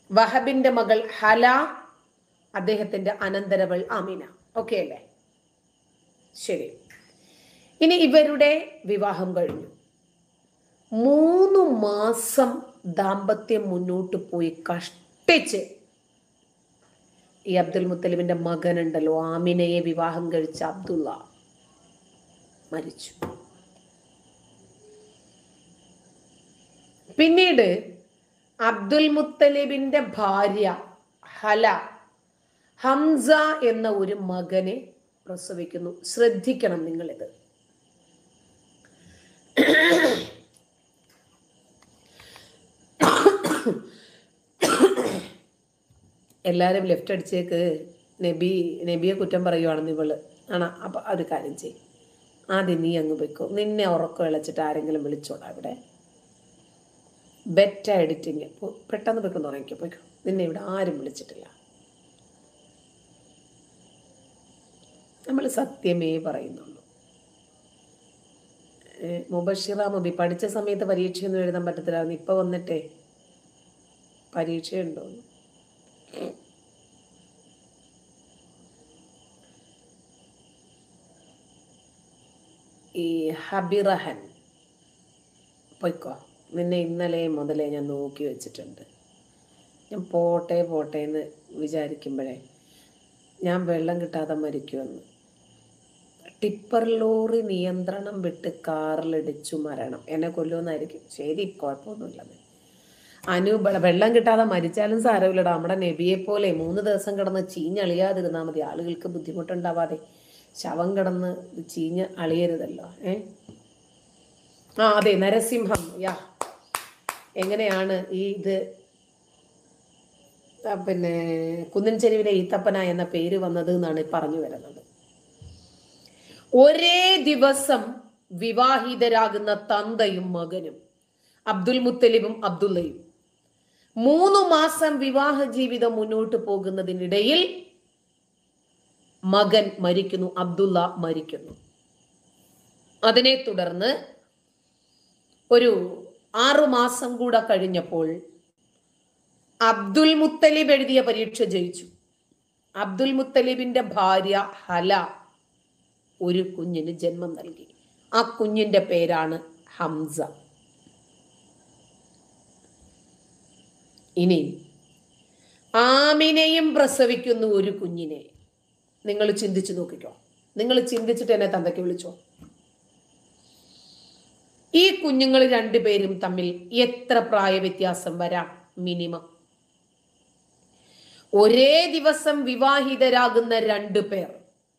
വഹബിന്റെ മകൾ ഹല അദ്ദേഹത്തിന്റെ അനന്തരവൾ അമിന ഓക്കെ അല്ലേ ശരി ഇനി ഇവരുടെ വിവാഹം കഴിഞ്ഞു മൂന്ന് മാസം ദാമ്പത്യം മുന്നോട്ട് പോയി കഷ്ടിച്ച് ഈ അബ്ദുൽ മുത്തലിബിന്റെ മകനുണ്ടല്ലോ ആമിനയെ വിവാഹം കഴിച്ച അബ്ദുള്ള മരിച്ചു പിന്നീട് അബ്ദുൽ മുത്തലിബിന്റെ ഭാര്യ ഹല ഹംസ എന്ന ഒരു മകനെ പ്രസവിക്കുന്നു ശ്രദ്ധിക്കണം നിങ്ങളിത് എല്ലാവരും ലെഫ്റ്റ് അടിച്ചേക്ക് നബി നബിയെ കുറ്റം പറയുവാണെന്ന് ഇവള് ആണോ അപ്പൊ ഒരു കാര്യം ചെയ്യും ആദ്യം നീ അങ്ങ് വെക്കോ നിന്നെ ഉറക്കം ഇളച്ചിട്ട് ആരെങ്കിലും വിളിച്ചോടാ ഇവിടെ ബെറ്റ എഡിറ്റിങ് പെട്ടെന്ന് വെക്കുന്ന ഉറങ്ങിക്കോ പോയിക്കോ നിന്നെ ഇവിടെ ആരും വിളിച്ചിട്ടില്ല നമ്മൾ സത്യമേ പറയുന്നുള്ളൂ ഏ, മുബഷിറ മുബി പഠിച്ച സമയത്ത് പരീക്ഷയൊന്നും എഴുതാൻ പറ്റത്തില്ലായിരുന്നു ഇപ്പൊ വന്നിട്ടേ പരീക്ഷയുണ്ടോന്ന് ഈ ഹബിറഹൻ പൊയ്ക്കോ നിന്നെ ഇന്നലെ മുതലേ ഞാൻ നോക്കി വെച്ചിട്ടുണ്ട് ഞാൻ പോട്ടെ പോട്ടെ എന്ന് വിചാരിക്കുമ്പോഴേ ഞാൻ വെള്ളം കിട്ടാതെ മരിക്കുമെന്ന് ടിപ്പർ ലോറി നിയന്ത്രണം വിട്ട് കാറിലിടിച്ചു മരണം എന്നെ കൊല്ലുമെന്നായിരിക്കും ശരി കുഴപ്പമൊന്നുമില്ല അനു ബ- വെള്ളം കിട്ടാതെ മരിച്ചാലും സാരമില്ലടാ നമ്മുടെ നബിയെ പോലെ മൂന്ന് ദിവസം കിടന്ന് ചീഞ്ഞളിയാതിരുന്നാൽ മതി ആളുകൾക്ക് ബുദ്ധിമുട്ടുണ്ടാവാതെ ശവം കിടന്ന് ചീഞ്ഞ് അളിയരുതല്ലോ ഏ ആ അതെ നരസിംഹം യാ എങ്ങനെയാണ് ഈ ഇത് ആ, പിന്നെ കുന്നിൻ ചെരുവിലെ ഈത്തപ്പന എന്ന പേര് വന്നത് എന്നാണ് പറഞ്ഞു വരുന്നത് ഒരേ ദിവസം വിവാഹിതരാകുന്ന തന്തയും മകനും അബ്ദുൽ മുത്തലിബും അബ്ദുള്ളയും മൂന്ന് മാസം വിവാഹ ജീവിതം മുന്നോട്ട് പോകുന്നതിനിടയിൽ മകൻ മരിക്കുന്നു അബ്ദുള്ള മരിക്കുന്നു അതിനെ തുടർന്ന് ഒരു ആറു മാസം കൂടെ കഴിഞ്ഞപ്പോൾ അബ്ദുൽ മുത്തലിബ് എഴുതിയ പരീക്ഷ ജയിച്ചു അബ്ദുൽ മുത്തലിബിന്റെ ഭാര്യ ഹല ഒരു കുഞ്ഞിന് ജന്മം നൽകി ആ കുഞ്ഞിന്റെ പേരാണ് ഹംസ ഇനി ആമിനെയും പ്രസവിക്കുന്നു ഒരു കുഞ്ഞിനെ നിങ്ങൾ ചിന്തിച്ചു നോക്കിക്കോ നിങ്ങൾ ചിന്തിച്ചിട്ട് എന്നെ തന്തയ്ക്ക് വിളിച്ചോ ഈ കുഞ്ഞുങ്ങൾ രണ്ടുപേരും തമ്മിൽ എത്ര പ്രായ വ്യത്യാസം വരാം മിനിമം ഒരേ ദിവസം വിവാഹിതരാകുന്ന രണ്ടു പേർ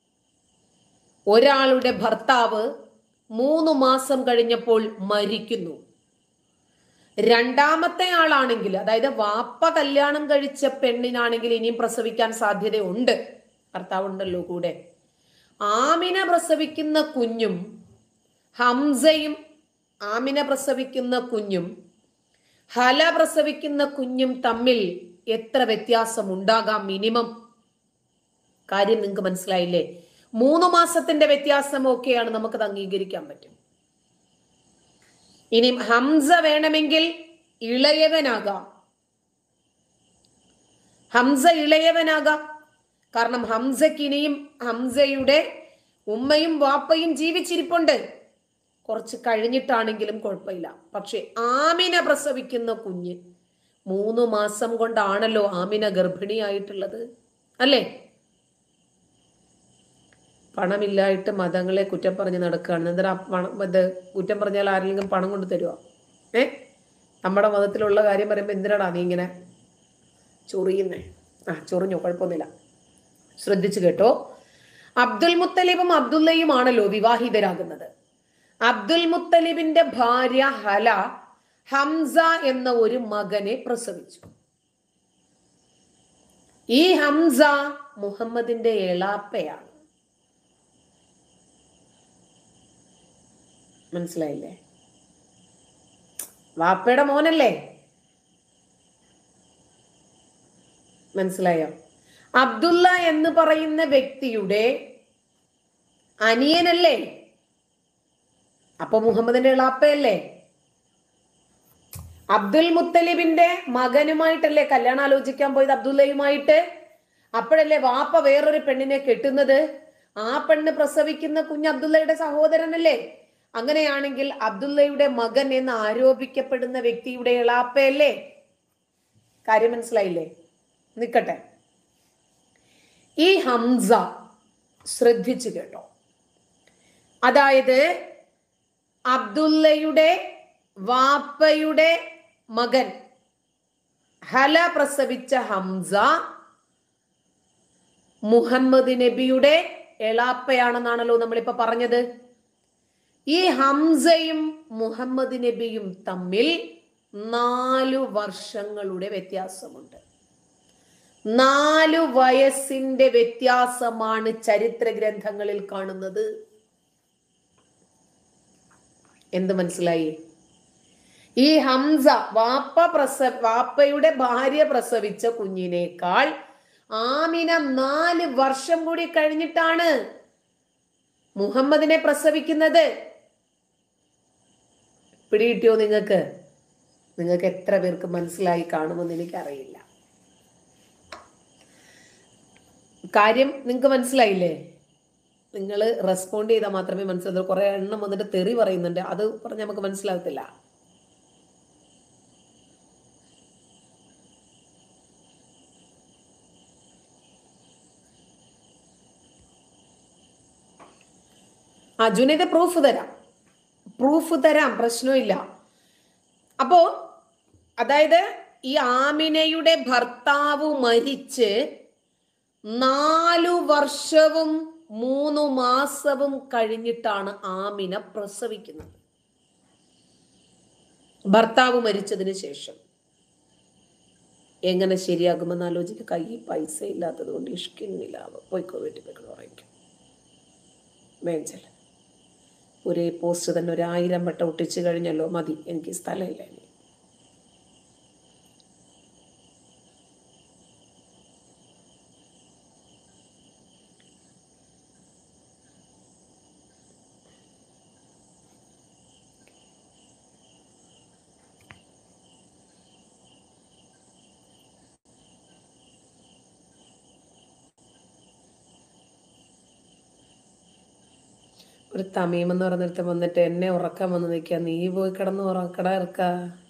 ഒരാളുടെ ഭർത്താവ് മൂന്ന് മാസം കഴിഞ്ഞപ്പോൾ മരിക്കുന്നു രണ്ടാമത്തെ ആളാണെങ്കിൽ അതായത് വാപ്പ കല്യാണം കഴിച്ച പെണ്ണിനാണെങ്കിൽ ഇനിയും പ്രസവിക്കാൻ സാധ്യതയുണ്ട് ഭർത്താവുണ്ടല്ലോ കൂടെ ആമിന പ്രസവിക്കുന്ന കുഞ്ഞും ഹംസയും ആമിന പ്രസവിക്കുന്ന കുഞ്ഞും ഹല പ്രസവിക്കുന്ന കുഞ്ഞും തമ്മിൽ എത്ര വ്യത്യാസം ഉണ്ടാകാം മിനിമം കാര്യം നിങ്ങൾക്ക് മനസ്സിലായില്ലേ മൂന്ന് മാസത്തിന്റെ വ്യത്യാസം ഒക്കെയാണ് നമുക്കത് അംഗീകരിക്കാൻ പറ്റും ഇനി ഹംസ വേണമെങ്കിൽ ഇളയവനാകാം ഹംസ ഇളയവനാകാം കാരണം ഹംസക്ക് ഇനിയും ഹംസയുടെ ഉമ്മയും വാപ്പയും ജീവിച്ചിരിപ്പുണ്ട് കുറച്ച് കഴിഞ്ഞിട്ടാണെങ്കിലും കുഴപ്പമില്ല പക്ഷെ ആമിന പ്രസവിക്കുന്ന കുഞ്ഞ് മൂന്ന് മാസം കൊണ്ടാണല്ലോ ആമിന ഗർഭിണിയായിട്ടുള്ളത് അല്ലേ പണമില്ലായിട്ട് മതങ്ങളെ കുറ്റം പറഞ്ഞ് നടക്കുകയാണ് എന്തിനാ പണം ഇത് കുറ്റം പറഞ്ഞാൽ ആരെങ്കിലും പണം കൊണ്ട് തരുമോ ഏ നമ്മുടെ മതത്തിലുള്ള കാര്യം പറയുമ്പോൾ എന്തിനാടാ നീ ഇങ്ങനെ ചൊറിയുന്നേ ആ ചൊറിഞ്ഞോ കുഴപ്പമൊന്നുമില്ല ശ്രദ്ധിച്ചു കേട്ടോ അബ്ദുൽ മുത്തലിബും അബ്ദുള്ളയുമാണല്ലോ വിവാഹിതരാകുന്നത് അബ്ദുൽ മുത്തലിബിന്റെ ഭാര്യ ഹല ഹംസ എന്ന ഒരു മകനെ പ്രസവിച്ചു ഈ ഹംസ മുഹമ്മദിന്റെ എളാപ്പയാണ് മനസ്സിലായില്ലേ വാപ്പയുടെ മോനല്ലേ മനസ്സിലായോ അബ്ദുള്ള എന്ന് പറയുന്ന വ്യക്തിയുടെ അനിയനല്ലേ അപ്പൊ മുഹമ്മദിന്റെ ഇളാപ്പയല്ലേ അബ്ദുൽ മുത്തലിബിന്റെ മകനുമായിട്ടല്ലേ കല്യാണം ആലോചിക്കാൻ പോയത് അബ്ദുള്ളയുമായിട്ട് അപ്പോഴല്ലേ വാപ്പ വേറൊരു പെണ്ണിനെ കെട്ടുന്നത് ആ പെണ്ണ് പ്രസവിക്കുന്ന കുഞ്ഞ് അബ്ദുള്ളയുടെ സഹോദരനല്ലേ അങ്ങനെയാണെങ്കിൽ അബ്ദുള്ളയുടെ മകൻ എന്ന് ആരോപിക്കപ്പെടുന്ന വ്യക്തിയുടെ ഇളാപ്പയല്ലേ കാര്യം മനസ്സിലായില്ലേ നിക്കട്ടെ ഈ ഹംസ ശ്രദ്ധിച്ചു കേട്ടോ അതായത് അബ്ദുള്ളയുടെ വാപ്പയുടെ മകൻ ഹല പ്രസവിച്ച ഹംസ മുഹമ്മദ് നബിയുടെ എളാപ്പയാണെന്നാണല്ലോ നമ്മളിപ്പോ പറഞ്ഞത് ഈ ഹംസയും മുഹമ്മദ് നബിയും തമ്മിൽ നാലു വർഷങ്ങളുടെ വ്യത്യാസമുണ്ട് നാലു വയസ്സിന്റെ വ്യത്യാസമാണ് ചരിത്ര ഗ്രന്ഥങ്ങളിൽ കാണുന്നത് എന്ത് മനസ്സിലായി ഈ ഹംസ വാപ്പ പ്രസ വാപ്പയുടെ ഭാര്യ പ്രസവിച്ച കുഞ്ഞിനേക്കാൾ ആമിന നാല് വർഷം കൂടി കഴിഞ്ഞിട്ടാണ് മുഹമ്മദിനെ പ്രസവിക്കുന്നത് പിടികിട്ടിയോ നിങ്ങൾക്ക് നിങ്ങൾക്ക് എത്ര പേർക്ക് മനസ്സിലായി കാണുമെന്ന് എനിക്കറിയില്ല കാര്യം നിങ്ങൾക്ക് മനസ്സിലായില്ലേ നിങ്ങൾ റെസ്പോണ്ട് ചെയ്താൽ മാത്രമേ മനസ്സിലാകൂ കുറെ എണ്ണം വന്നിട്ട് തെറി പറയുന്നുണ്ട് അത് പറഞ്ഞ് നമുക്ക് മനസ്സിലാകത്തില്ല ആ ജുനൈദ പ്രൂഫ് തരാം പ്രൂഫ് തരാം പ്രശ്നമില്ല അപ്പോ അതായത് ഈ ആമിനയുടെ ഭർത്താവ് മരിച്ച് നാലു വർഷവും മൂന്ന് മാസവും കഴിഞ്ഞിട്ടാണ് ആമിന പ്രസവിക്കുന്നത് ഭർത്താവ് മരിച്ചതിന് ശേഷം എങ്ങനെ ശരിയാകുമെന്ന് ആലോചിക്കുക കയ്യിൽ പൈസ ഇല്ലാത്തത് കൊണ്ട് ഇഷ്കിന്നില്ല പോയിക്കോ വീട്ടിൽ പോയിക്കോ വാങ്ങിക്കും മേഞ്ചൽ ഒരേ പോസ്റ്റ് തന്നെ ഒരു ആയിരം വട്ടം ഒട്ടിച്ചു കഴിഞ്ഞല്ലോ മതി എനിക്ക് സ്ഥലമില്ല ഇനി ഒരു തമീം എന്ന് പറഞ്ഞിടത്ത് വന്നിട്ട് എന്നെ ഉറക്കാൻ വന്ന് നിൽക്കുക നീ പോയി കിടന്ന് ഉറക്കട ഇറക്ക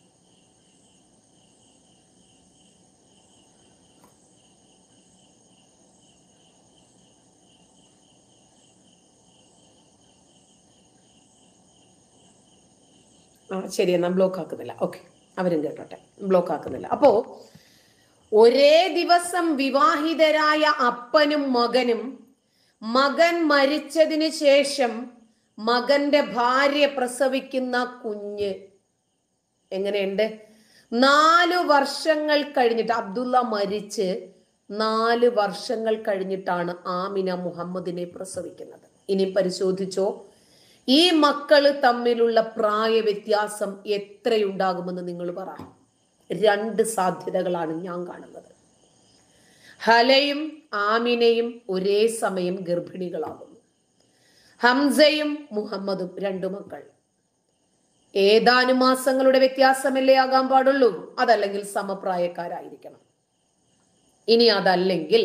ആ ശരി എന്നാ ബ്ലോക്ക് ആക്കുന്നില്ല ഓക്കെ അവരും കേട്ടോട്ടെ ബ്ലോക്ക് ആക്കുന്നില്ല അപ്പോ ഒരേ ദിവസം വിവാഹിതരായ അപ്പനും മകനും മകൻ മരിച്ചതിന് ശേഷം മകന്റെ ഭാര്യ പ്രസവിക്കുന്ന കുഞ്ഞ് എങ്ങനെയുണ്ട് നാല് വർഷങ്ങൾ കഴിഞ്ഞിട്ട് അബ്ദുള്ള മരിച്ച് നാല് വർഷങ്ങൾ കഴിഞ്ഞിട്ടാണ് ആമിന മുഹമ്മദിനെ പ്രസവിക്കുന്നത് ഇനി പരിശോധിച്ചോ ഈ മക്കള് തമ്മിലുള്ള പ്രായ വ്യത്യാസം എത്രയുണ്ടാകുമെന്ന് നിങ്ങൾ പറ രണ്ട് സാധ്യതകളാണ് ഞാൻ കാണുന്നത് ഹലയും ആമിനയും ഒരേ സമയം ഗർഭിണികളാകുന്നു ഹംസയും മുഹമ്മദും രണ്ടു മക്കൾ ഏതാനും മാസങ്ങളുടെ വ്യത്യാസമല്ലേ ആകാൻ പാടുള്ളൂ അതല്ലെങ്കിൽ സമപ്രായക്കാരായിരിക്കണം ഇനി അതല്ലെങ്കിൽ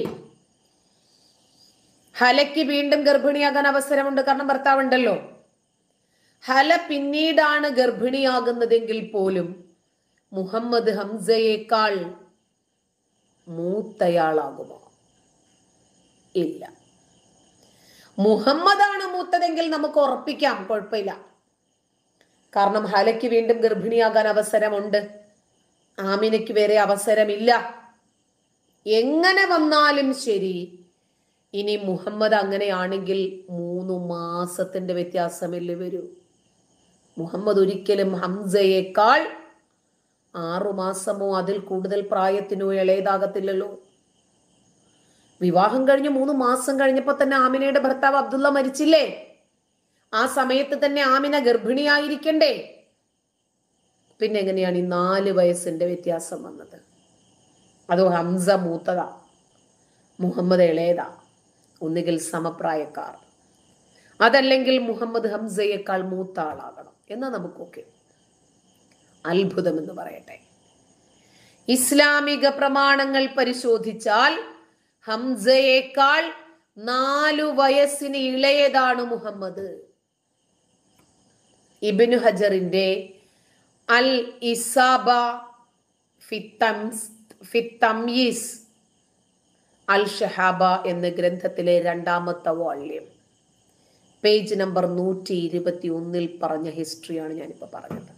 ഹലയ്ക്ക് വീണ്ടും ഗർഭിണിയാകാൻ അവസരമുണ്ട് കാരണം ഭർത്താവുണ്ടല്ലോ ഹല പിന്നീടാണ് ഗർഭിണിയാകുന്നതെങ്കിൽ പോലും മുഹമ്മദ് ഹംസയേക്കാൾ മൂത്തയാളാകുമോ ഇല്ല മുഹമ്മദാണ് മൂത്തതെങ്കിൽ നമുക്ക് ഉറപ്പിക്കാം കുഴപ്പമില്ല കാരണം ഹലയ്ക്ക് വീണ്ടും ഗർഭിണിയാകാൻ അവസരമുണ്ട് ആമിനയ്ക്ക് വേറെ അവസരമില്ല എങ്ങനെ വന്നാലും ശരി ഇനി മുഹമ്മദ് അങ്ങനെയാണെങ്കിൽ മൂന്ന് മാസത്തിന്റെ വ്യത്യാസമല്ലേ വരൂ മുഹമ്മദ് ഒരിക്കലും ഹംസയേക്കാൾ ആറു മാസമോ അതിൽ കൂടുതൽ പ്രായത്തിനോ ഇളയതാകത്തില്ലല്ലോ വിവാഹം കഴിഞ്ഞ് മൂന്ന് മാസം കഴിഞ്ഞപ്പോ തന്നെ ആമിനയുടെ ഭർത്താവ് അബ്ദുള്ള മരിച്ചില്ലേ ആ സമയത്ത് തന്നെ ആമിന ഗർഭിണിയായിരിക്കണ്ടേ പിന്നെ എങ്ങനെയാണ് ഈ നാല് വയസ്സിന്റെ വ്യത്യാസം വന്നത് അതോ ഹംസ മൂത്തതാ മുഹമ്മദ് ഇളയതാ ഒന്നുകിൽ സമപ്രായക്കാർ അതല്ലെങ്കിൽ മുഹമ്മദ് ഹംസയേക്കാൾ മൂത്ത ആളാകണം എന്നാ നമുക്കൊക്കെ അത്ഭുതം എന്ന് പറയട്ടെ ഇസ്ലാമിക പ്രമാണങ്ങൾ പരിശോധിച്ചാൽ ഹംസയേക്കാൾ നാലു വയസ്സിന് ഇളയതാണ് മുഹമ്മദ് ഇബിനു ഹജറിന്റെ അൽ ഇസാബ ഫിത്തംസ് ഫിത്തംയീസ് അൽ ഷഹാബ എന്ന ഗ്രന്ഥത്തിലെ രണ്ടാമത്തെ വാള്യം പേജ് നമ്പർ നൂറ്റി ഇരുപത്തി ഒന്നിൽ പറഞ്ഞ ഹിസ്റ്ററിയാണ് ഞാനിപ്പോ പറഞ്ഞത്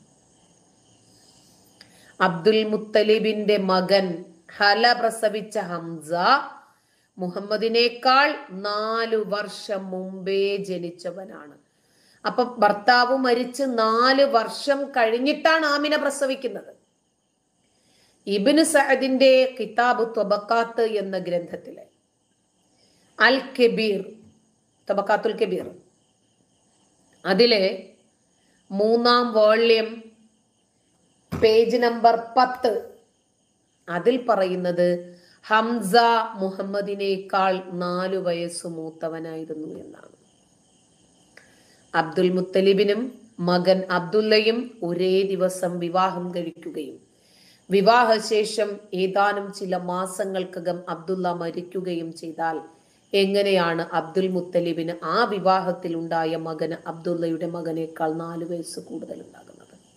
അബ്ദുൽ മുത്തലിബിന്റെ മകൻ ഹല പ്രസവിച്ച ഹംസ മുഹമ്മദിനേക്കാൾ നാലു വർഷം മുമ്പേ ജനിച്ചവനാണ് അപ്പൊ ഭർത്താവ് മരിച്ച് നാല് വർഷം കഴിഞ്ഞിട്ടാണ് ആമിന പ്രസവിക്കുന്നത് ഇബിന് സഅദിന്റെ കിതാബ് ത്വബക്കാത്ത് എന്ന ഗ്രന്ഥത്തിലെ അൽ കബീർ ത്വബക്കാത്തുൽ കബീർ അതിലെ മൂന്നാം വോള്യം പേജ് നമ്പർ പത്ത് അതിൽ പറയുന്നത് ഹംസ മുഹമ്മദിനേക്കാൾ നാലു വയസ്സ് മൂത്തവനായിരുന്നു എന്നാണ് അബ്ദുൽ മുത്തലിബിനും മകൻ അബ്ദുല്ലയും ഒരേ ദിവസം വിവാഹം കഴിക്കുകയും വിവാഹശേഷം ഏതാനും ചില മാസങ്ങൾക്കകം അബ്ദുള്ള മരിക്കുകയും ചെയ്താൽ എങ്ങനെയാണ് അബ്ദുൽ മുത്തലിബിന് ആ വിവാഹത്തിൽ ഉണ്ടായ മകന് അബ്ദുള്ളയുടെ മകനേക്കാൾ നാല് വയസ്സ് കൂടുതൽ ഉണ്ടാകുന്നത്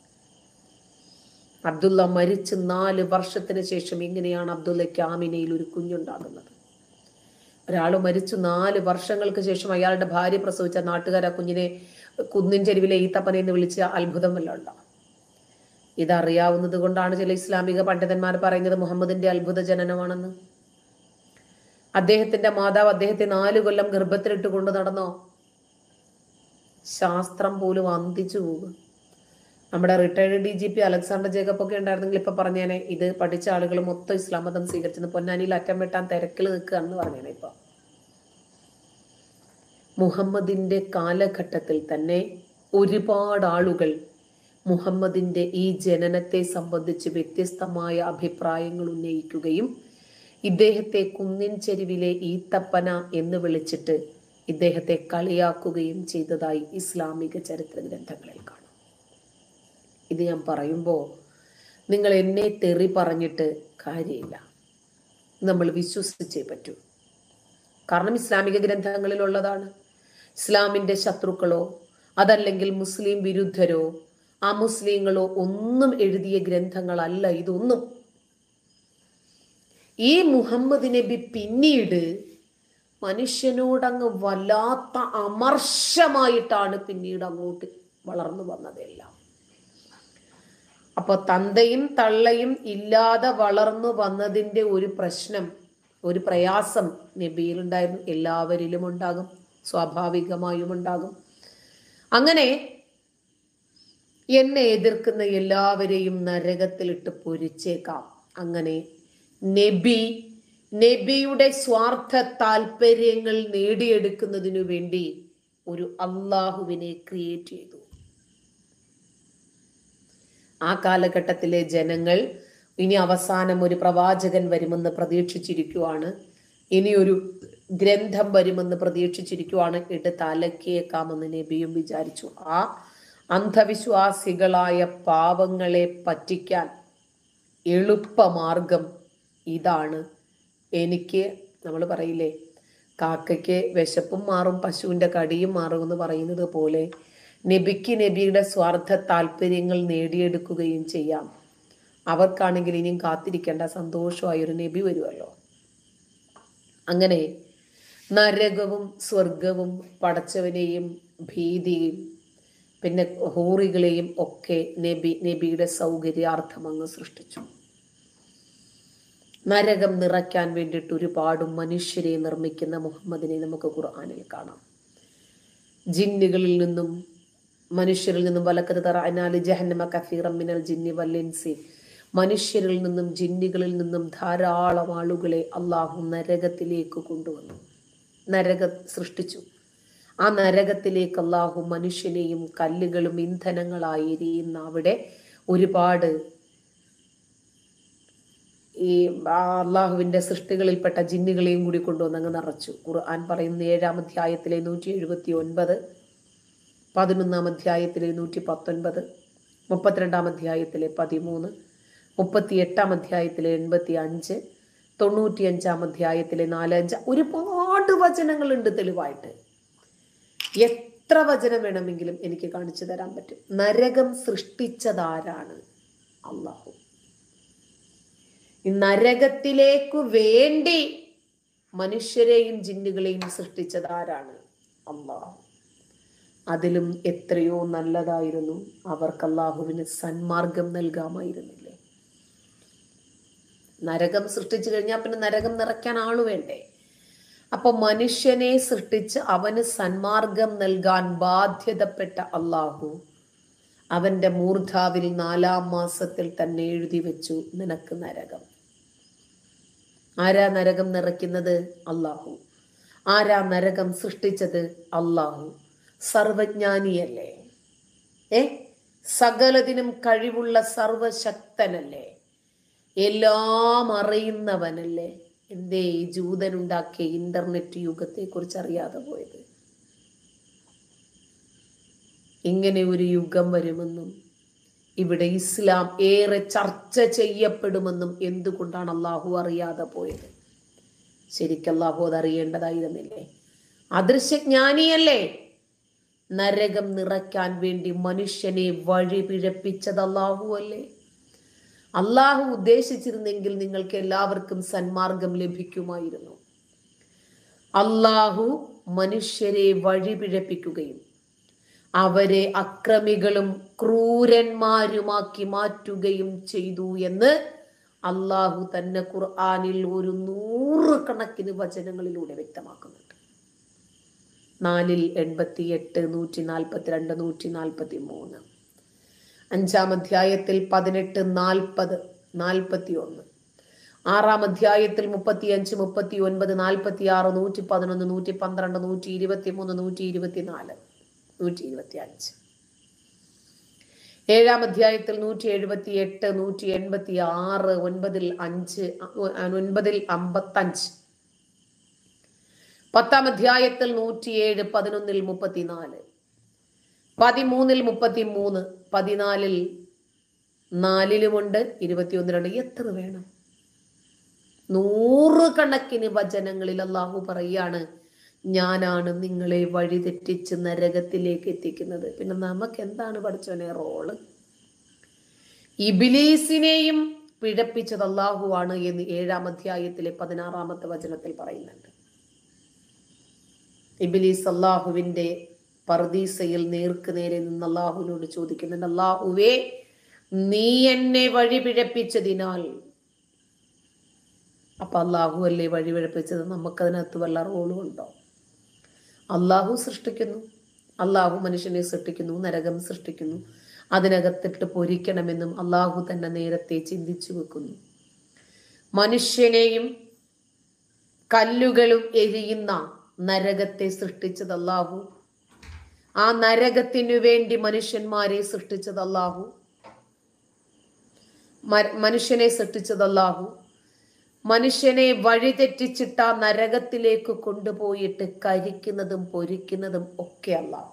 അബ്ദുള്ള മരിച്ച് നാല് വർഷത്തിന് ശേഷം എങ്ങനെയാണ് അബ്ദുള്ളയ്ക്ക് ആമിനയിൽ ഒരു കുഞ്ഞുണ്ടാകുന്നത് ഒരാൾ മരിച്ചു നാല് വർഷങ്ങൾക്ക് ശേഷം അയാളുടെ ഭാര്യ പ്രസവിച്ച നാട്ടുകാർ ആ കുഞ്ഞിനെ കുന്നിൻ ചെരുവിലെ ഈത്തപ്പനെ എന്ന് വിളിച്ച അത്ഭുതം വല്ല ഉണ്ടാവും ഇതറിയാവുന്നത് കൊണ്ടാണ് ചില ഇസ്ലാമിക പണ്ഡിതന്മാർ പറയുന്നത് മുഹമ്മദിന്റെ അത്ഭുത ജനനമാണെന്ന് അദ്ദേഹത്തിന്റെ മാതാവ് അദ്ദേഹത്തെ നാല് കൊല്ലം ഗർഭത്തിലിട്ട് കൊണ്ട് നടന്നോ ശാസ്ത്രം പോലും അന്തിച്ചു പോകും നമ്മുടെ retired D G P Alexander Jacob ഒക്കെ ഉണ്ടായിരുന്നെങ്കിൽ ഇപ്പൊ പറഞ്ഞേനെ ഇത് പഠിച്ച ആളുകൾ മൊത്തം ഇസ്ലാം മതം സ്വീകരിച്ചെന്ന് പൊന്നാനിയിൽ അറ്റം വെട്ടാൻ തിരക്കിൽ നിൽക്കുകയാണെന്ന് പറഞ്ഞേനെ ഇപ്പൊ മുഹമ്മദിന്റെ കാലഘട്ടത്തിൽ തന്നെ ഒരുപാട് ആളുകൾ മുഹമ്മദിന്റെ ഈ ജനനത്തെ സംബന്ധിച്ച് വ്യത്യസ്തമായ അഭിപ്രായങ്ങൾ ഉന്നയിക്കുകയും ഇദ്ദേഹത്തെ കുന്നിൻ ചെരുവിലെ ഈത്തപ്പന എന്ന് വിളിച്ചിട്ട് ഇദ്ദേഹത്തെ കളിയാക്കുകയും ചെയ്തതായി ഇസ്ലാമിക ചരിത്ര ഗ്രന്ഥങ്ങളിൽ കാണാം ഇത് ഞാൻ പറയുമ്പോൾ നിങ്ങൾ എന്നെ തെറി പറഞ്ഞിട്ട് കാര്യമില്ല നമ്മൾ വിശ്വസിച്ചേ പറ്റൂ കാരണം ഇസ്ലാമിക ഗ്രന്ഥങ്ങളിലുള്ളതാണ് ഇസ്ലാമിന്റെ ശത്രുക്കളോ അതല്ലെങ്കിൽ മുസ്ലിം വിരുദ്ധരോ അമുസ്ലിങ്ങളോ ഒന്നും എഴുതിയ ഗ്രന്ഥങ്ങളല്ല ഇതൊന്നും ഈ മുഹമ്മദ് നബി പിന്നീട് മനുഷ്യനോടങ്ങ് വല്ലാത്ത അമർഷമായിട്ടാണ് പിന്നീട് അങ്ങോട്ട് വളർന്നു വന്നതെല്ലാം അപ്പൊ തന്തയും തള്ളയും ഇല്ലാതെ വളർന്നു വന്നതിന്റെ ഒരു പ്രശ്നം ഒരു പ്രയാസം നബിയിലുണ്ടായിരുന്നു എല്ലാവരിലും ഉണ്ടാകും സ്വാഭാവികമായും ഉണ്ടാകും അങ്ങനെ എന്നെ എതിർക്കുന്ന എല്ലാവരെയും നരകത്തിലിട്ട് പൊരിച്ചേക്കാം അങ്ങനെ നബി നബിയുടെ സ്വാർത്ഥ താല്പര്യങ്ങൾ നേടിയെടുക്കുന്നതിനു വേണ്ടി ഒരു അള്ളാഹുവിനെ ക്രിയേറ്റ് ചെയ്തു ആ കാലഘട്ടത്തിലെ ജനങ്ങൾ ഇനി അവസാനം ഒരു പ്രവാചകൻ വരുമെന്ന് പ്രതീക്ഷിച്ചിരിക്കുവാണ് ഇനി ഒരു ഗ്രന്ഥം വരുമെന്ന് പ്രതീക്ഷിച്ചിരിക്കുവാണ് എടുത്ത് അലക്കിയേക്കാമെന്ന് നബിയും വിചാരിച്ചു ആ അന്ധവിശ്വാസികളായ പാവങ്ങളെ പറ്റിക്കാൻ എളുപ്പമാർഗം ഇതാണ് എനിക്ക് നമ്മൾ പറയില്ലേ കാക്കയ്ക്ക് വിശപ്പും മാറും പശുവിൻ്റെ കടിയും മാറും എന്ന് പറയുന്നത് പോലെ നബിക്ക് നബിയുടെ സ്വാർത്ഥ താല്പര്യങ്ങൾ നേടിയെടുക്കുകയും ചെയ്യാം അവർക്കാണെങ്കിൽ ഇനിയും കാത്തിരിക്കേണ്ട സന്തോഷമായ ഒരു നബി വരുമല്ലോ അങ്ങനെ നരകവും സ്വർഗവും പടച്ചവനെയും ഭീതിയും പിന്നെ ഹൂറികളെയും ഒക്കെ നബി നബിയുടെ സൗകര്യാർത്ഥം അങ്ങ് സൃഷ്ടിച്ചു നരകം നിറയ്ക്കാൻ വേണ്ടിയിട്ട് ഒരുപാട് മനുഷ്യരെ നിർമ്മിക്കുന്ന മുഹമ്മദിനെ നമുക്ക് ഖുർആാനിൽ കാണാം ജിന്നുകളിൽ നിന്നും മനുഷ്യരിൽ നിന്നും വലക്കത് തറാനാല് ജഹന്നമ കഫീറം മിനൽ ജിന്നി വല്ലിൻസി മനുഷ്യരിൽ നിന്നും ജിന്നുകളിൽ നിന്നും ധാരാളം ആളുകളെ അള്ളാഹു നരകത്തിലേക്ക് കൊണ്ടുവന്നു നരക സൃഷ്ടിച്ചു ആ നരകത്തിലേക്ക് അള്ളാഹു മനുഷ്യനെയും കല്ലുകളും ഇന്ധനങ്ങളായി എരിയുന്ന അവിടെ ഒരുപാട് ഈ അള്ളാഹുവിന്റെ സൃഷ്ടികളിൽപ്പെട്ട ജിന്നുകളെയും കൂടി കൊണ്ടുവന്ന് അങ്ങ് നിറച്ചു ഖുർആൻ പറയുന്ന ഏഴാം അധ്യായത്തിലെ നൂറ്റി എഴുപത്തി ഒൻപത് പതിനൊന്നാം അധ്യായത്തിലെ നൂറ്റി പത്തൊൻപത് മുപ്പത്തിരണ്ടാം അധ്യായത്തിലെ പതിമൂന്ന് മുപ്പത്തിയെട്ടാം അധ്യായത്തിലെ എൺപത്തി അഞ്ച് തൊണ്ണൂറ്റിയഞ്ചാം അധ്യായത്തിലെ നാലഞ്ച് ഒരുപാട് വചനങ്ങളുണ്ട് തെളിവായിട്ട് എത്ര വചനം വേണമെങ്കിലും എനിക്ക് കാണിച്ചു തരാൻ പറ്റും നരകം സൃഷ്ടിച്ചതാരാണ് അള്ളാഹു ഈ നരകത്തിലേക്കു വേണ്ടി മനുഷ്യരെയും ജിന്നുകളെയും സൃഷ്ടിച്ചതാരാണ് അള്ളാഹു അതിലും എത്രയോ നല്ലതായിരുന്നു അവർക്ക് അള്ളാഹുവിന് സന്മാർഗം നൽകാമായിരുന്നില്ലേ നരകം സൃഷ്ടിച്ചു കഴിഞ്ഞാൽ പിന്നെ നരകം നിറയ്ക്കാൻ ആള് വേണ്ടേ അപ്പൊ മനുഷ്യനെ സൃഷ്ടിച്ച് അവന് സന്മാർഗം നൽകാൻ ബാധ്യതപ്പെട്ട അള്ളാഹു അവന്റെ മൂർധാവിൽ നാലാം മാസത്തിൽ തന്നെ എഴുതി വെച്ചു നിനക്ക് നരകം ആരാ നരകം നിറയ്ക്കുന്നത് അള്ളാഹു ആരാ നരകം സൃഷ്ടിച്ചത് അള്ളാഹു സർവജ്ഞാനിയല്ലേ ഏ സകലതിനും കഴിവുള്ള സർവശക്തനല്ലേ എല്ലാം അറിയുന്നവനല്ലേ എന്തേ ഈ ജൂതനുണ്ടാക്കിയ ഇന്റർനെറ്റ് യുഗത്തെ കുറിച്ച് അറിയാതെ പോയത് ഇങ്ങനെ ഒരു യുഗം വരുമെന്നും ഇവിടെ ഇസ്ലാം ഏറെ ചർച്ച ചെയ്യപ്പെടുമെന്നും എന്തുകൊണ്ടാണ് അള്ളാഹു അറിയാതെ പോയത് ശരിക്കും അള്ളാഹു അത് അറിയേണ്ടതായിരുന്നില്ലേ അദൃശ്യജ്ഞാനിയല്ലേ നരകം നിറയ്ക്കാൻ വേണ്ടി മനുഷ്യനെ വഴി പിഴപ്പിച്ചത് അള്ളാഹു അല്ലേ അള്ളാഹു ഉദ്ദേശിച്ചിരുന്നെങ്കിൽ നിങ്ങൾക്ക് എല്ലാവർക്കും സന്മാർഗം ലഭിക്കുമായിരുന്നു അള്ളാഹു മനുഷ്യരെ വഴി പിഴപ്പിക്കുകയും അവരെ അക്രമികളും ക്രൂരന്മാരുമാക്കി മാറ്റുകയും ചെയ്തു എന്ന് അള്ളാഹു തന്നെ ഖുർആാനിൽ ഒരു നൂറുകണക്കിന് വചനങ്ങളിലൂടെ വ്യക്തമാക്കുന്നുണ്ട് നാലിൽ എൺപത്തി എട്ട് നൂറ്റി നാൽപ്പത്തിരണ്ട് നൂറ്റി നാൽപ്പത്തി മൂന്ന് അഞ്ചാം അധ്യായത്തിൽ പതിനെട്ട് നാൽപ്പത് നാൽപ്പത്തി ഒന്ന് ആറാം അധ്യായത്തിൽ മുപ്പത്തി അഞ്ച് മുപ്പത്തി ഒൻപത് നാൽപ്പത്തി ആറ് നൂറ്റി പതിനൊന്ന് നൂറ്റി പന്ത്രണ്ട് നൂറ്റി ഇരുപത്തി മൂന്ന് നൂറ്റി ഇരുപത്തി നാല് നൂറ്റി ഇരുപത്തി അഞ്ച് ഏഴാം അധ്യായത്തിൽ നൂറ്റി എഴുപത്തി എട്ട് നൂറ്റി എൺപത്തി ആറ് ഒൻപതിൽ അഞ്ച് ഒൻപതിൽ അമ്പത്തഞ്ച് പത്താം അധ്യായത്തിൽ നൂറ്റിയേഴ് പതിനൊന്നിൽ മുപ്പത്തിനാല് പതിമൂന്നിൽ മുപ്പത്തി മൂന്ന് പതിനാലിൽ നാലിലുമുണ്ട് ഇരുപത്തിയൊന്നിലുണ്ട് എത്ര വേണം നൂറുകണക്കിന് വചനങ്ങളിൽ അള്ളാഹു പറയാണ് ഞാനാണ് നിങ്ങളെ വഴിതെറ്റിച്ച് നരകത്തിലേക്ക് എത്തിക്കുന്നത് പിന്നെ നമുക്ക് എന്താണ് പഠിച്ചവനെ റോള് ഇബിലീസിനെയും പിഴപ്പിച്ചത് അള്ളാഹുവാണ് എന്ന് ഏഴാം അധ്യായത്തിലെ പതിനാറാമത്തെ വചനത്തിൽ പറയുന്നുണ്ട് ഇബിലീസ് അള്ളാഹുവിന്റെ പർദീസയിൽ നേർക്ക് നേരെ നിന്ന് അള്ളാഹുവിനോട് ചോദിക്കുന്നുണ്ട് അള്ളാഹുവേ നീ എന്നെ വഴി പിഴപ്പിച്ചതിനാൽ അപ്പൊ അള്ളാഹു അല്ലേ വഴി പിഴപ്പിച്ചത് നമുക്കതിനകത്ത് വല്ല റോളും ഉണ്ടോ അള്ളാഹു സൃഷ്ടിക്കുന്നു അള്ളാഹു മനുഷ്യനെ സൃഷ്ടിക്കുന്നു നരകം സൃഷ്ടിക്കുന്നു അതിനകത്തിട്ട് പൊരിക്കണമെന്നും അള്ളാഹു തന്നെ നേരത്തെ ചിന്തിച്ചു വെക്കുന്നു മനുഷ്യനെയും കല്ലുകളും എരിയുന്ന നരകത്തെ സൃഷ്ടിച്ചത് അള്ളാഹു ആ നരകത്തിനു വേണ്ടി മനുഷ്യന്മാരെ സൃഷ്ടിച്ചത് അള്ളാഹു മനുഷ്യനെ സൃഷ്ടിച്ചത് അള്ളാഹു മനുഷ്യനെ വഴിതെറ്റിച്ചിട്ട് ആ നരകത്തിലേക്ക് കൊണ്ടുപോയിട്ട് കരിക്കുന്നതും പൊരിക്കുന്നതും ഒക്കെ അള്ളാഹു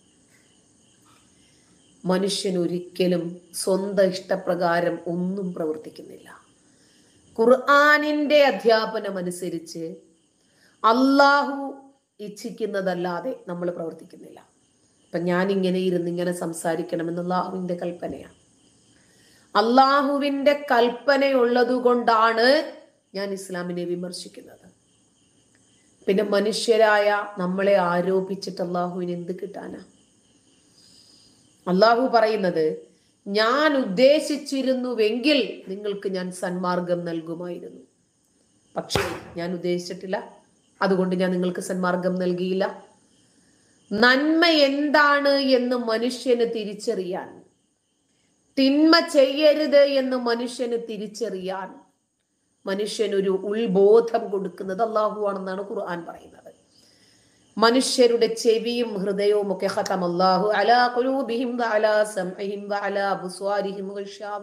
മനുഷ്യൻ ഒരിക്കലും സ്വന്തം ഇഷ്ടപ്രകാരം ഒന്നും പ്രവർത്തിക്കുന്നില്ല ഖുർആാനിന്റെ അധ്യാപനം അനുസരിച്ച് അള്ളാഹു ഇച്ഛിക്കുന്നതല്ലാതെ നമ്മൾ പ്രവർത്തിക്കുന്നില്ല അപ്പൊ ഞാൻ ഇങ്ങനെ ഇരുന്ന് ഇങ്ങനെ സംസാരിക്കണമെന്ന് അള്ളാഹുവിന്റെ കൽപ്പനയാണ് അള്ളാഹുവിന്റെ കൽപ്പനയുള്ളത് കൊണ്ടാണ് ഞാൻ ഇസ്ലാമിനെ വിമർശിക്കുന്നത് പിന്നെ മനുഷ്യരായ നമ്മളെ ആരോപിച്ചിട്ട് അള്ളാഹുവിന് എന്ത് കിട്ടാനാ അള്ളാഹു പറയുന്നത് ഞാൻ ഉദ്ദേശിച്ചിരുന്നുവെങ്കിൽ നിങ്ങൾക്ക് ഞാൻ സന്മാർഗം നൽകുമായിരുന്നു പക്ഷേ ഞാൻ ഉദ്ദേശിച്ചിട്ടില്ല അതുകൊണ്ട് ഞാൻ നിങ്ങൾക്ക് സന്മാർഗം നൽകിയില്ല നന്മ എന്താണ് എന്ന് മനുഷ്യന് തിരിച്ചറിയാൻ തിന്മ ചെയ്യരുത് എന്ന് മനുഷ്യന് തിരിച്ചറിയാൻ മനുഷ്യനൊരു ഉൾബോധം കൊടുക്കുന്നത് അള്ളാഹു ആണെന്നാണ് ഖുർആൻ പറയുന്നത് മനുഷ്യരുടെ ചെവിയും ഹൃദയവും ഒക്കെ ഖതം അല്ലാഹു അലാ ഖുലൂബിഹിം വഅലാ സംഇഹിം വഅലാ അബ്സ്വാരിഹിം ഗിഷാവ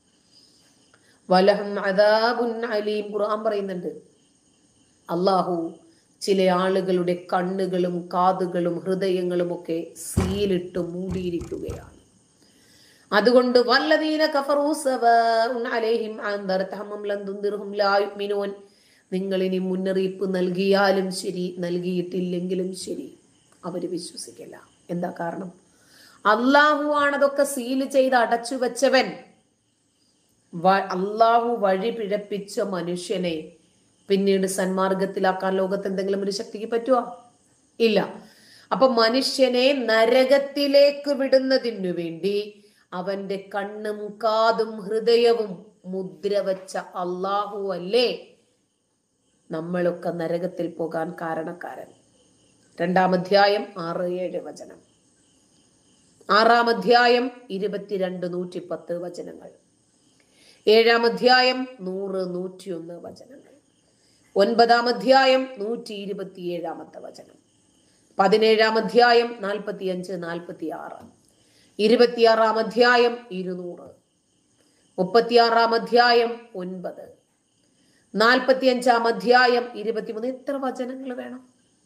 വലഹും അദാബുൻ അലീം ഖുർആൻ പറയുന്നുണ്ട് അള്ളാഹു ചില ആളുകളുടെ കണ്ണുകളും കാതുകളും ഹൃദയങ്ങളും ഒക്കെ സീലിട്ട് മൂടിയിരിക്കുകയാണ് അതുകൊണ്ട് വല്ലദീന കഫറൂ സവാഉൻ അലൈഹിം അൻദർതഹും ലൻ തുൻദിർഹും ലാ യുഅ്മിനൂൻ നിങ്ങൾ ഇനി മുന്നറിയിപ്പ് നൽകിയാലും ശരി നൽകിയിട്ടില്ലെങ്കിലും ശരി അവര് വിശ്വസിക്കില്ല എന്താ കാരണം അള്ളാഹു ആണതൊക്കെ സീല് ചെയ്ത് അടച്ചു വെച്ചവൻ വ- അള്ളാഹു വഴി പിഴപ്പിച്ച മനുഷ്യനെ പിന്നീട് സന്മാർഗത്തിലാക്കാൻ ലോകത്ത് എന്തെങ്കിലും ഒരു ശക്തിക്ക് പറ്റുമോ ഇല്ല അപ്പൊ മനുഷ്യനെ നരകത്തിലേക്ക് വിടുന്നതിനു വേണ്ടി അവന്റെ കണ്ണും കാതും ഹൃദയവും മുദ്ര വച്ച അള്ളാഹു അല്ലേ നമ്മളൊക്കെ നരകത്തിൽ പോകാൻ കാരണക്കാരൻ രണ്ടാം അധ്യായം ആറ് ഏഴ് വചനം ആറാം അധ്യായം ഇരുപത്തിരണ്ട് നൂറ്റി പത്ത് വചനങ്ങൾ ഏഴാം അധ്യായം നൂറ് നൂറ്റിയൊന്ന് വചനങ്ങൾ ഒൻപതാം അധ്യായം നൂറ്റി ഇരുപത്തിയേഴാമത്തെ വചനം പതിനേഴാം അധ്യായം നാൽപ്പത്തിയഞ്ച് നാൽപ്പത്തി ആറ് ഇരുപത്തിയാറാം അധ്യായം ഇരുന്നൂറ് മുപ്പത്തിയാറാം അധ്യായം ഒൻപത് നാൽപ്പത്തിയഞ്ചാം അധ്യായം ഇരുപത്തിമൂന്ന് എത്ര വചനങ്ങൾ വേണം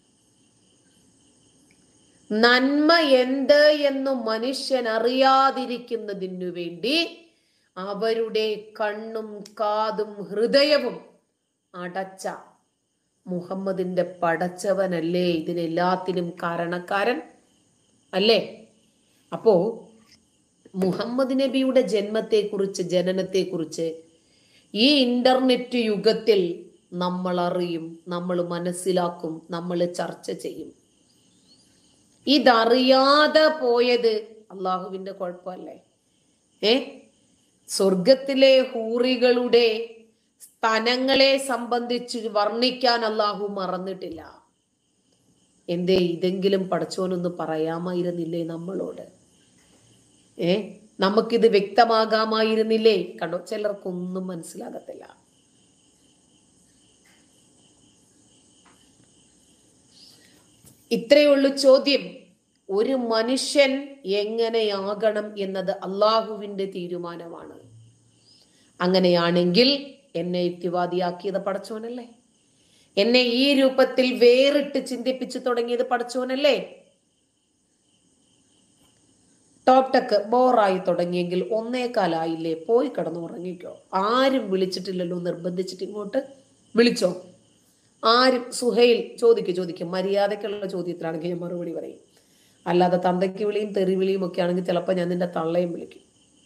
നന്മ എന്ത് എന്നു മനുഷ്യൻ അറിയാതിരിക്കുന്നതിനു വേണ്ടി അവരുടെ കണ്ണും കാതും ഹൃദയവും അടച്ച മുഹമ്മദിന്റെ പടച്ചവനല്ലേ ഇതിനെല്ലാത്തിനും കാരണക്കാരൻ അല്ലേ അപ്പോ മുഹമ്മദ് നബിയുടെ ജന്മത്തെക്കുറിച്ച് ജനനത്തെക്കുറിച്ച് ഈ ഇന്റർനെറ്റ് യുഗത്തിൽ നമ്മൾ അറിയും നമ്മൾ മനസ്സിലാക്കും നമ്മൾ ചർച്ച ചെയ്യും ഇതറിയാതെ പോയത് അള്ളാഹുവിന്റെ കുഴപ്പമല്ലേ ഏ സ്വർഗത്തിലെ ഹൂറികളുടെ സ്ഥലങ്ങളെ സംബന്ധിച്ച് വർണ്ണിക്കാൻ അള്ളാഹു മറന്നിട്ടില്ല എന്തേ ഇതെങ്കിലും പഠിച്ചോനൊന്ന് പറയാമായിരുന്നില്ലേ നമ്മളോട് ഏ നമുക്കിത് വ്യക്തമാകാമായിരുന്നില്ലേ കണ്ടോ ചിലർക്കൊന്നും മനസ്സിലാകത്തില്ല ഇത്രയുള്ളൂ ചോദ്യം ഒരു മനുഷ്യൻ എങ്ങനെയാകണം എന്നത് അള്ളാഹുവിന്റെ തീരുമാനമാണ് അങ്ങനെയാണെങ്കിൽ എന്നെ യുക്തിവാദിയാക്കിയത് പടച്ചോനല്ലേ എന്നെ ഈ രൂപത്തിൽ വേറിട്ട് ചിന്തിപ്പിച്ചു തുടങ്ങിയത് പടച്ചോനല്ലേ ടോപ് ടെക്ക് ബോറായി തുടങ്ങിയെങ്കിൽ ഒന്നേക്കാലായില്ലേ പോയി കിടന്നു ഉറങ്ങിക്കോ ആരും വിളിച്ചിട്ടില്ലല്ലോ നിർബന്ധിച്ചിട്ട് ഇങ്ങോട്ട് വിളിച്ചോ ആരും സുഹൈൽ ചോദിക്കും ചോദിക്കും മര്യാദക്കുള്ള ചോദ്യത്തിലാണെങ്കിൽ ഞാൻ മറുപടി പറയും അല്ലാതെ തന്തയ്ക്ക് വിളിയും തെറി വിളിയും ഒക്കെ ആണെങ്കിൽ ചിലപ്പോൾ ഞാൻ നിന്റെ തള്ളയും വിളിക്കും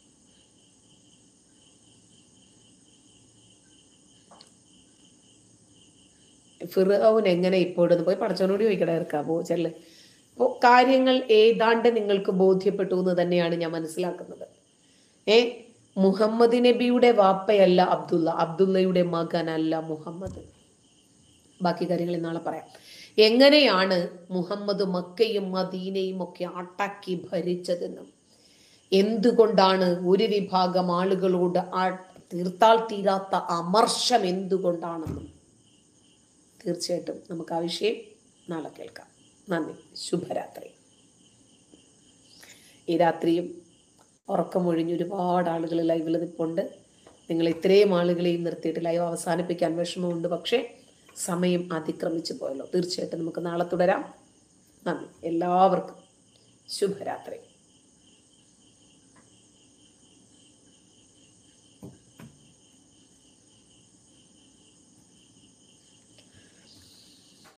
ഫിറോൻ എങ്ങനെ ഇപ്പോഴൊന്ന് പോയി പടച്ചവനോട് ചോദിക്കട ഇറക്കാമോ ചെല്ല് അപ്പോൾ കാര്യങ്ങൾ ഏതാണ്ട് നിങ്ങൾക്ക് ബോധ്യപ്പെട്ടു എന്ന് തന്നെയാണ് ഞാൻ മനസ്സിലാക്കുന്നത് ഏ മുഹമ്മദ് നബിയുടെ വാപ്പയല്ല അബ്ദുള്ള അബ്ദുള്ളയുടെ മകനല്ല മുഹമ്മദ് ബാക്കി കാര്യങ്ങൾ നാളെ പറയാം എങ്ങനെയാണ് മുഹമ്മദ് മക്കയും മദീനയും ഒക്കെ അടക്കി ഭരിച്ചതെന്നും എന്തുകൊണ്ടാണ് ഒരു വിഭാഗം ആളുകളോട് ആ തീർത്താൽ തീരാത്ത അമർഷം എന്തുകൊണ്ടാണെന്നും തീർച്ചയായിട്ടും നമുക്ക് ആ വിഷയം നാളെ കേൾക്കാം നന്ദി ശുഭരാത്രി ഈ രാത്രിയും ഉറക്കമൊഴിഞ്ഞ് ഒരുപാട് ആളുകൾ ലൈവിൽ നിൽപ്പുണ്ട് നിങ്ങൾ ഇത്രയും ആളുകളെയും നിർത്തിയിട്ട് ലൈവ് അവസാനിപ്പിക്കാൻ വിഷമമുണ്ട് പക്ഷേ സമയം അതിക്രമിച്ചു പോയല്ലോ തീർച്ചയായിട്ടും നമുക്ക് നാളെ തുടരാം നന്ദി എല്ലാവർക്കും ശുഭരാത്രി